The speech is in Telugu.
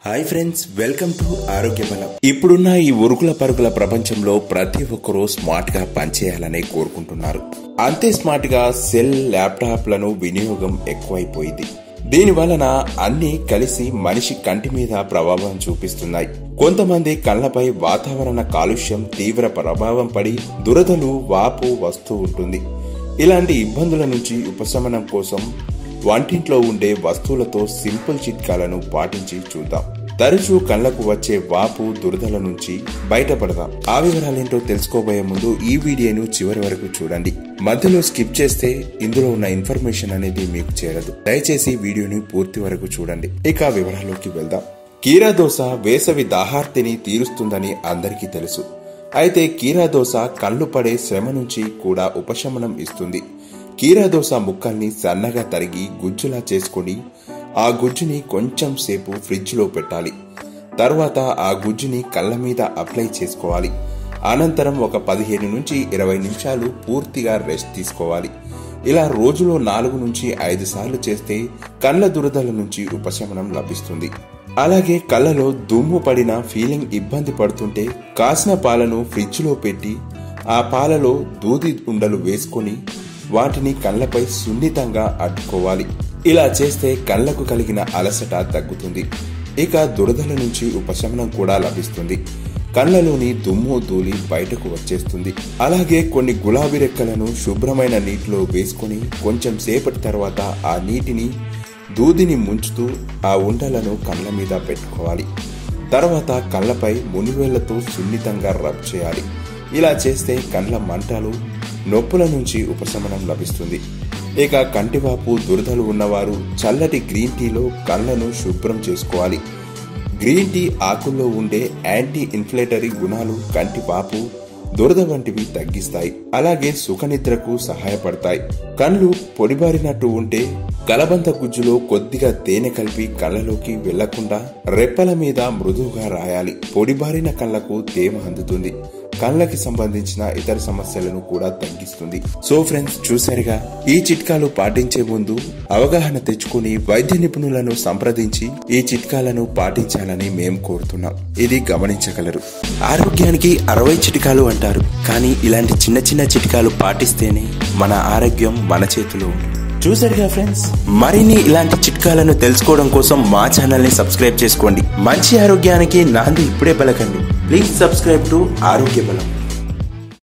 హాయ్ ఫ్రెండ్స్ వెల్కమ్ టు ఆరోగ్య బలం ఇప్పుడున్న ఈ ఉరుకుల పరుగుల ప్రపంచంలో ప్రతి ఒక్కరూ స్మార్ట్ గా పనిచేయాలనే కోరుకుంటున్నారు అంతే స్మార్ట్ గా సెల్ ల్యాప్టాప్లను వినియోగం ఎక్కువైపోయింది దీని వలన అన్ని కలిసి మనిషి కంటి మీద ప్రభావం చూపిస్తున్నాయి కొంతమంది కళ్ళపై వాతావరణ కాలుష్యం తీవ్ర ప్రభావం పడి దురదలు వాపు వస్తూ ఉంటుంది ఇలాంటి ఇబ్బందుల నుంచి ఉపశమనం కోసం వంటింట్లో ఉండే వస్తువులతో సింపుల్ చిట్కాలను పాటించి చూద్దాం తరచూ కళ్లకు వచ్చే వాపు దురదల నుంచి బయటపడదాం ఆ వివరాలేంటో తెలుసుకోబోయే ముందు ఈ వీడియోను చివరి వరకు చూడండి మధ్యలో స్కిప్ చేస్తే ఇందులో ఉన్న ఇన్ఫర్మేషన్ అనేది మీకు చేరదు దయచేసి వీడియోని పూర్తి వరకు చూడండి ఇక వివరాల్లోకి వెళ్దాం కీరా దోశ వేసవి దాహార్తిని తీరుస్తుందని అందరికీ తెలుసు అయితే కీరా దోశ కళ్ళు పడే శ్రమ నుంచి కూడా ఉపశమనం ఇస్తుంది కీరా దోశ ముక్కల్ని సన్నగా తరిగి గుజ్జులా చేసుకొని ఆ గుజ్జుని కొంచెం సేపు ఫ్రిడ్జ్లో పెట్టాలి తర్వాత ఆ గుజ్జుని కళ్ళ మీద అప్లై చేసుకోవాలి అనంతరం ఒక పదిహేను నుంచి ఇరవై నిమిషాలు పూర్తిగా రెస్ట్ తీసుకోవాలి ఇలా రోజులో నాలుగు నుంచి ఐదు సార్లు చేస్తే కళ్ళ దురదల నుంచి ఉపశమనం లభిస్తుంది అలాగే కళ్ళలో దుమ్ము పడిన ఫీలింగ్ ఇబ్బంది పడుతుంటే కాసిన పాలను ఫ్రిడ్జ్లో పెట్టి ఆ పాలలో దూది ఉండలు వేసుకొని వాటిని కళ్ళపై సున్నితంగా అడ్డుకోవాలి ఇలా చేస్తే కళ్ళకు కలిగిన అలసట తగ్గుతుంది ఇక దురదల నుంచి ఉపశమనం కూడా లభిస్తుంది కళ్ళలోని దుమ్ము ధూళి బయటకు వచ్చేస్తుంది అలాగే కొన్ని గులాబీ రెక్కలను శుభ్రమైన నీటిలో వేసుకొని కొంచెం సేపటి తర్వాత ఆ నీటిని దూదిని ముంచుతూ ఆ ఉండలను కళ్ళ మీద పెట్టుకోవాలి తర్వాత కళ్ళపై మునివేళ్లతో సున్నితంగా రబ్ చేయాలి ఇలా చేస్తే కళ్ళ మంటలు నొప్పుల నుంచి ఉపశమనం లభిస్తుంది ఇక కంటివాపు దురదలు ఉన్నవారు చల్లటి గ్రీన్ టీలో కళ్ళను శుభ్రం చేసుకోవాలి గ్రీన్ టీ ఆకుల్లో ఉండే యాంటీ ఇన్ఫ్లేటరీ గుణాలు కంటివాపు దురద వంటివి తగ్గిస్తాయి అలాగే సుఖనిద్రకు సహాయపడతాయి కళ్ళు పొడిబారినట్టు ఉంటే కలబంద గుజ్జులో కొద్దిగా తేనె కలిపి కళ్ళలోకి వెళ్లకుండా రెప్పల మీద మృదువుగా రాయాలి పొడిబారిన కళ్ళకు తేమ అందుతుంది కళ్ళకి సంబంధించిన ఇతర సమస్యలను కూడా తగ్గిస్తుంది సో ఫ్రెండ్స్ చూసారుగా ఈ చిట్కాలు పాటించే ముందు అవగాహన తెచ్చుకుని వైద్య నిపుణులను సంప్రదించి ఈ చిట్కాలను పాటించాలని మేము కోరుతున్నాం ఇది గమనించగలరు ఆరోగ్యానికి అరవై చిట్కాలు అంటారు కానీ ఇలాంటి చిన్న చిన్న చిట్కాలు పాటిస్తేనే మన ఆరోగ్యం మన చేతిలో ఉంటుంది చూసారుగా ఫ్రెండ్స్ మరిన్ని ఇలాంటి చిట్కాలను తెలుసుకోవడం కోసం మా ఛానల్ ని సబ్స్క్రైబ్ చేసుకోండి మంచి ఆరోగ్యానికి నాంది ఇప్పుడే పలకండి ప్లీజ్ సబ్స్క్రైబ్ టు ఆరోగ్య బలం